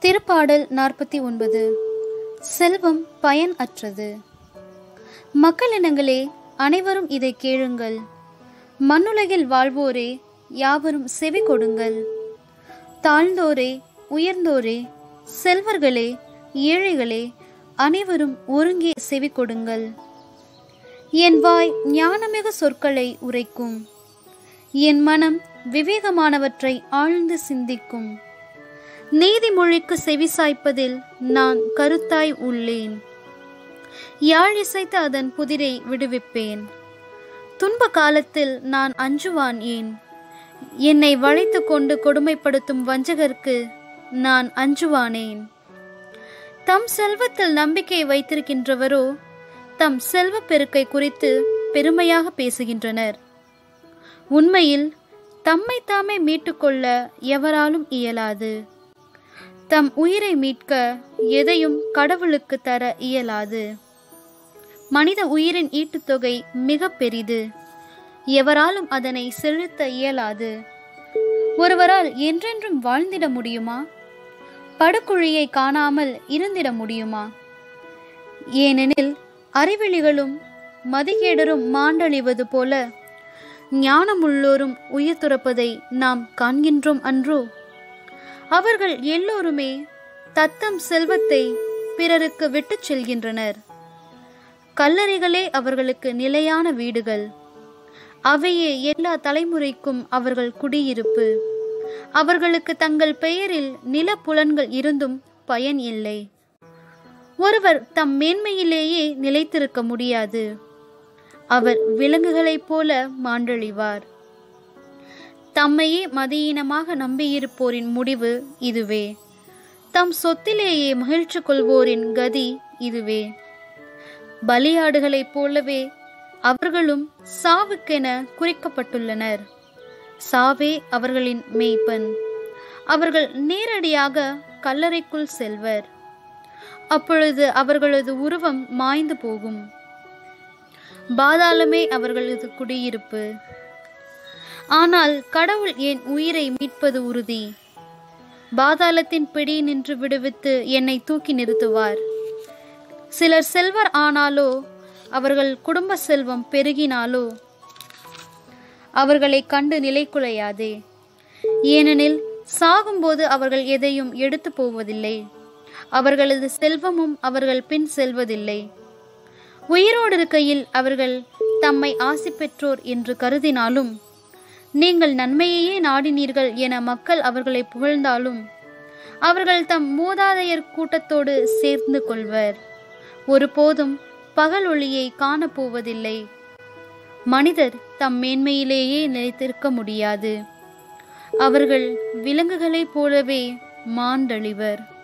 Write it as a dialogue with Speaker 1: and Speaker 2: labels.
Speaker 1: திருப்பாடல் நாற்பத்தி ஒன்பது செல்வம் பயன் அற்றது மக்களினங்களே அனைவரும் இதை கேளுங்கள் மண்ணுலகில் வாழ்வோரே யாவரும் செவி கொடுங்கள் தாழ்ந்தோரே உயர்ந்தோரே செல்வர்களே ஏழைகளே அனைவரும் ஒருங்கே செவி கொடுங்கள் என் வாய் ஞானமிகு சொற்களை உரைக்கும் என் மனம் விவேகமானவற்றை ஆழ்ந்து சிந்திக்கும் நீதிமொழிக்கு செவிசாய்ப்பதில் நான் கருத்தாய் உள்ளேன் யாழ் இசைத்து அதன் புதிரை விடுவிப்பேன் துன்ப காலத்தில் நான் அஞ்சுவான் ஏன் என்னை வளைத்து கொண்டு கொடுமைப்படுத்தும் வஞ்சகருக்கு நான் அஞ்சுவானேன் தம் செல்வத்தில் நம்பிக்கை வைத்திருக்கின்றவரோ தம் செல்வ பெருக்கை குறித்து பெருமையாக பேசுகின்றனர் உண்மையில் தம்மை தாமே மீட்டுக்கொள்ள எவராலும் இயலாது தம் உயிரை மீட்க எதையும் கடவுளுக்கு தர இயலாது மனித உயிரின் ஈட்டுத்தொகை மிக பெரிது எவராலும் அதனை செலுத்த இயலாது ஒருவரால் என்றென்றும் வாழ்ந்திட முடியுமா படுகுழியை காணாமல் இருந்திட முடியுமா ஏனெனில் அறிவிலிகளும் மதிகேடரும் மாண்டழிவது போல ஞானமுள்ளோரும் உயிர் துறப்பதை நாம் காண்கின்றோம் அன்றோ அவர்கள் எல்லோருமே தத்தம் செல்வத்தை பிறருக்கு விட்டுச் செல்கின்றனர் கல்லறைகளே அவர்களுக்கு நிலையான வீடுகள் அவையே எல்லா தலைமுறைக்கும் அவர்கள் குடியிருப்பு அவர்களுக்கு தங்கள் பெயரில் நிலப்புலன்கள் இருந்தும் பயன் இல்லை ஒருவர் தம் மேன்மையிலேயே நிலைத்திருக்க முடியாது அவர் விலங்குகளைப் போல மாண்டழிவார் தம்மையே மதியீனமாக நம்பியிருப்போரின் முடிவு இதுவே தம் சொத்திலேயே மகிழ்ச்சி கொள்வோரின் கதி இதுவே பலியாடுகளைப் போலவே அவர்களும் சாவுக்கென குறிக்கப்பட்டுள்ளனர் சாவே அவர்களின் மேய்ப்பன் அவர்கள் நேரடியாக கல்லறைக்குள் செல்வர் அப்பொழுது அவர்களது உருவம் மாய்ந்து போகும் பாதாளமே அவர்களது குடியிருப்பு ஆனால் கடவுள் என் உயிரை மீட்பது உறுதி பாதாளத்தின் பிடி நின்று விடுவித்து என்னை தூக்கி நிறுத்துவார் சிலர் செல்வர் ஆனாலோ அவர்கள் குடும்ப செல்வம் பெருகினாலோ அவர்களை கண்டு நிலைக்குலையாதே ஏனெனில் சாகும்போது அவர்கள் எதையும் எடுத்து போவதில்லை அவர்களது செல்வமும் அவர்கள் பின் செல்வதில்லை உயிரோடு இருக்கையில் அவர்கள் தம்மை ஆசி பெற்றோர் என்று கருதினாலும் நீங்கள் நன்மையையே நாடினீர்கள் என மக்கள் அவர்களை புகழ்ந்தாலும் அவர்கள் தம் மூதாதையர் கூட்டத்தோடு சேர்ந்து கொள்வர் ஒருபோதும் பகல் ஒளியை காணப்போவதில்லை மனிதர் தம் மேன்மையிலேயே நிலைத்திருக்க முடியாது அவர்கள் விலங்குகளைப் போலவே மாண்டழிவர்